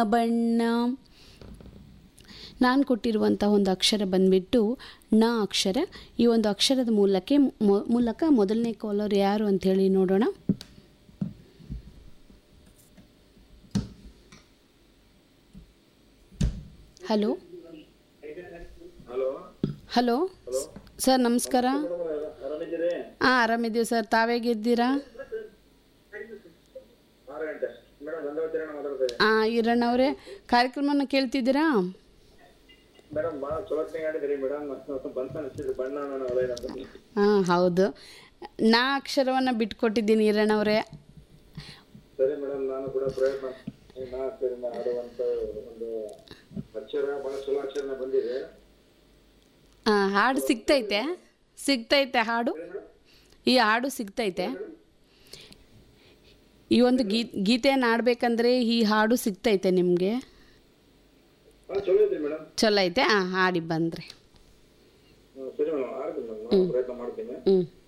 ಬಣ್ಣ ನಾನು ಕೊಟ್ಟಿರುವಂಥ ಒಂದು ಅಕ್ಷರ ಬಂದ್ಬಿಟ್ಟು ನ ಅಕ್ಷರ ಈ ಒಂದು ಅಕ್ಷರದ ಮೂಲಕ್ಕೆ ಮೊ- ಮೂಲಕ ಮೊದಲನೇ ಕಾಲರ್ ಯಾರು ಅಂಥೇಳಿ ನೋಡೋಣ ಹಲೋ ಹಲೋ ಹಲೋ ಸರ್ ನಮಸ್ಕಾರ ಆರಾಮಿದ್ದೀರಿ ಹಾಂ ಆರಾಮಿದ್ದೀವಿ ಸರ್ ತಾವೇಗಿದ್ದೀರಾ ಆರು ಗಂಟೆ ಮೇಡಮ್ ಗಂಗಾವತಿ ಅಣ್ಣ ಮಾತಾಡ್ತೇವೆ ಹಾಂ ಈರಣ್ಣವರೇ ಕಾರ್ಯಕ್ರಮನ ಕೇಳ್ತಿದ್ದೀರಾ ಮೇಡಮ್ ಭಾಳ ಚೊಲೋತ್ನಾಗ ಆಡಿದ್ರಿ ಮೇಡಮ್ ಬಂತ ಅನಿಸ್ತಿದ್ರು ಬಣ್ಣ ನನ್ನ ಹೊಲ ಏನಂತ ಹಾಂ ಹೌದು ನಾ ಅಕ್ಷರವನ್ನು ಬಿಟ್ಕೊಟ್ಟಿದ್ದೀನಿ ಈರಣ್ಣವರೇ ಸರಿ ಮೇಡಮ್ ನಾನು ಕೂಡ ಪ್ರಯತ್ನ ನಾ ಅಕ್ಷರದಿಂದ ಆಡುವಂತ ಒಂದು ಅಕ್ಷರ ಭಾಳ ಚಲೋ ಅಕ್ಷರನ ಬಂದಿದೆ ಹಾಂ ಹಾಡು ಸಿಗ್ತೈತೆ ಸಿಗ್ತೈತೆ ಹಾಡು ಈ ಹಾಡು ಸಿಗ್ತೈತೆ ಈ ಒಂದು ಗೀ ಗೀತೆಯನ್ನು ಆಡಬೇಕಂದ್ರೆ ಈ ಹಾಡು ಸಿಗ್ತೈತೆ ನಿಮಗೆ ಭಾಳ ಚಲೋ ಐತ್ರಿ ಮೇಡಮ್ ಚಲೋ ಐತೆ ಹಾಂ ಹಾಡಿ ಬಂದ್ರಿ ಸರಿ ಮೇಡಮ್ ಆಡ್ತೀನಿ ಮೇಡಮ್ ನಾನು ಪ್ರಯತ್ನ ಮಾಡ್ತೀನಿ ಹ್ಞೂ